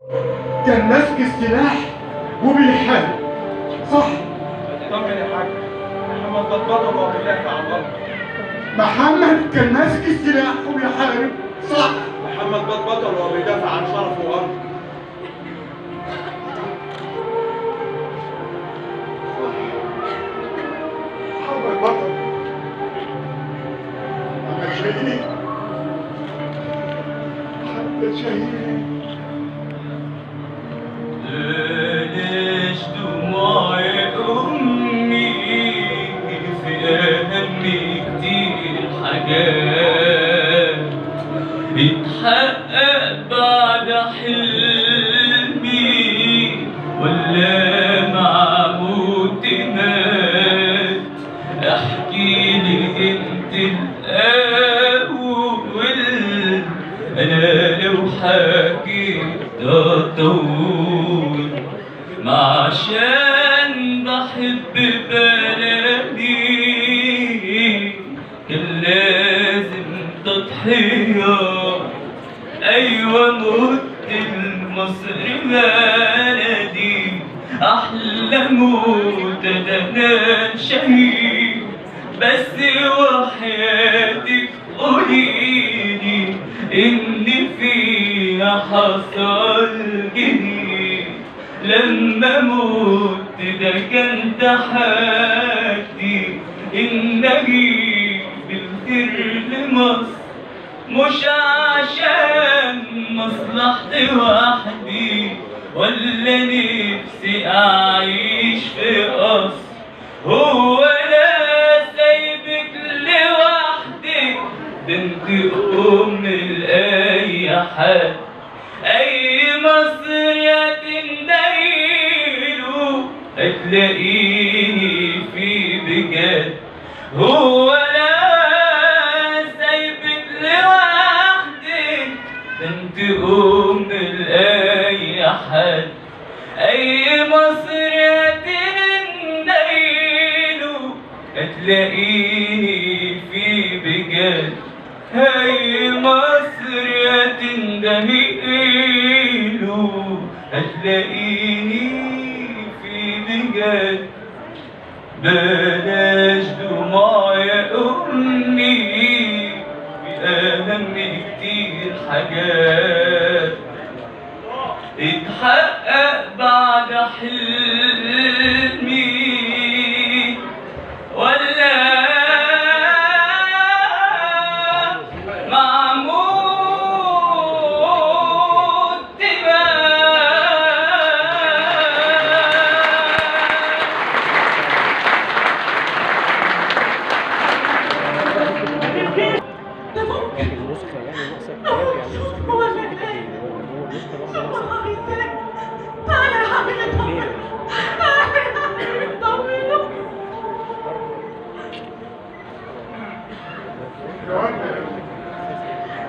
كان ماسك السلاح وبيحارب صح اطمن يا حاج محمد ده بطل وبيدافع عن الارض محمد كان ماسك السلاح وبيحارب صح محمد ده بطل وبيدافع عن شرفه وارضه محمد بطل محمد شهيد محمد شهيد ليش دموعي أمي في أهم كتير حاجات اتحقق بعد حلمي ولا مع موتي مات احكي لي انت الاول انا لو حكيت اطول ما عشان بحب بلدي كان لازم تضحية ايوه مت المصر بلدي احلى موت ده انا شهيد بس وحياتك قوليلي ان فيها حصل جديد لما موت ده كان تحدي ان اجيب الخير لمصر مش عشان مصلحتي وحدي ولا نفسي اعيش في قصر هو انا سايبك لوحدك ده انت ام لاي حد اي مصر تنديله هتلاقيني في بجد هو انا سايبك لوحدك ده انت ام لاي حد اي مصر تنديله هتلاقيني في بجد هاي مصر يا تندميله هتلاقيني في بجد بلاش دموع يا أمي في أهم كتير حاجات اتحقق بعد حلمي